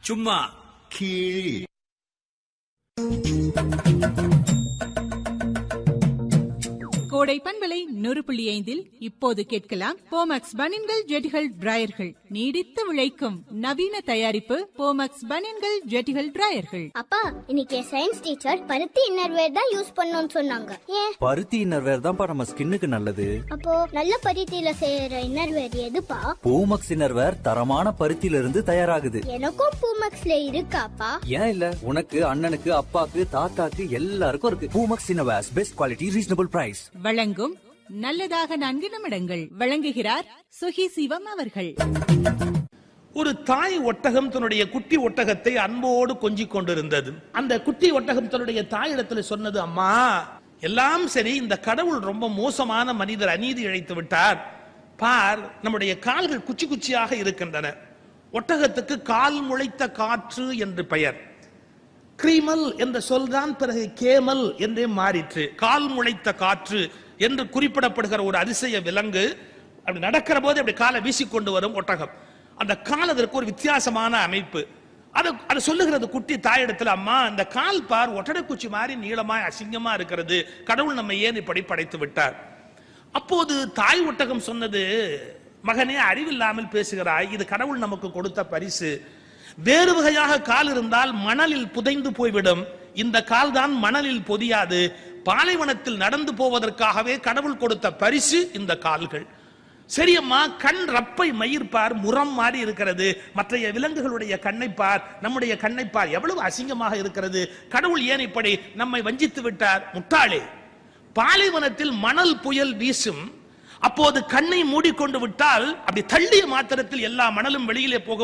சும்மா கீழ் கோடை பண்பலை நூறு புள்ளி ஐந்தில் இப்போது கேட்கலாம் போமக்ஸ் பனின்கள் ஜெட்டிகள் டிராயர்கள் நீடித்து விளைக்கும் நவீன தயாரிப்பு போமக்ஸ் பனின்கள் ஜெட்டிகள் டிராயர்கள் அப்பா இன்னைக்கு சயின்ஸ் டீச்சர் பருத்தி இன்னர்வேர் தான் யூஸ் பண்ணணும்னு சொன்னாங்க ஏன் பருத்தி இன்னர்வேர் தான்ப்பா நம்ம ஸ்கின்னுக்கு நல்லது அப்போ நல்ல பருத்தியில செய்யற இன்னர்வேர் எதுப்பா பூமக்ஸ் இன்னர்வேர் தரமான பருத்தியில இருந்து தயாராகுது எனக்கும் பூமக்ஸ்ல இருக்காப்பா ஏன் இல்ல உனக்கு அண்ணனுக்கு அப்பாக்கு தாத்தாக்கு எல்லாருக்கும் இருக்கு Poomex innerwears best quality reasonable price வழங்கும் நல்லதாக நான்கு நிமிடங்கள் வழங்குகிறார் சுகி சிவம் அவர்கள் ஒரு தாய் ஒட்டகம் தன்னுடைய குட்டி ஒட்டகத்தை அன்போடு கொஞ்சிக் கொண்டிருந்தது அந்த குட்டி ஒட்டகம் தன்னுடைய தாயிடத்துல சொன்னது அம்மா எல்லாம் சரி இந்த கடவுள் ரொம்ப மோசமான மனிதர் அநீதி இழைத்து விட்டார் பார் நம்முடைய கால்கள் குச்சி குச்சியாக இருக்கின்றன ஒட்டகத்துக்கு கால் முளைத்த காற்று என்று பெயர் கிரீமல் என்ற சொல்தான் பிறகு கேமல் என்றே மாறிற்று கால் முளைத்த காற்று என்று குறிப்பிடப்படுகிற ஒரு அதிசய விலங்கு அப்படி நடக்கிற போது அப்படி காலை வீசிக்கொண்டு வரும் ஒட்டகம் அந்த கால் அதற்கு ஒரு வித்தியாசமான அமைப்பு அது அது சொல்லுகிறது குட்டி தாயிடத்துல அம்மா அந்த கால் பார் ஒட்டடைக்குச்சி மாதிரி நீளமாய் அசிங்கமா இருக்கிறது கடவுள் நம்ம ஏன் இப்படி படைத்து விட்டார் அப்போது தாய் ஒட்டகம் சொன்னது மகனே அறிவில்லாமல் பேசுகிறாய் இது கடவுள் நமக்கு கொடுத்த பரிசு வேறு வகையாக கால் இருந்தால் மணலில் புதைந்து போய்விடும் இந்த கால் தான் மணலில் பொதியாது பாலைவனத்தில் நடந்து போவதற்காகவே கடவுள் கொடுத்த பரிசு இந்த கால்கள் சரியம்மா கண் ரப்பை மயிர் பார் முரம் மாறி இருக்கிறது மற்றைய விலங்குகளுடைய கண்ணை பார் நம்முடைய கண்ணை பார் எவ்வளவு அசிங்கமாக இருக்கிறது கடவுள் ஏன் இப்படி நம்மை வஞ்சித்து விட்டார் முட்டாளே பாலைவனத்தில் மணல் புயல் வீசும் அப்போது கண்ணை மூடிக்கொண்டு விட்டால் அப்படி தள்ளிய மாத்திரத்தில் எல்லா மணலும் வெளியிலே போக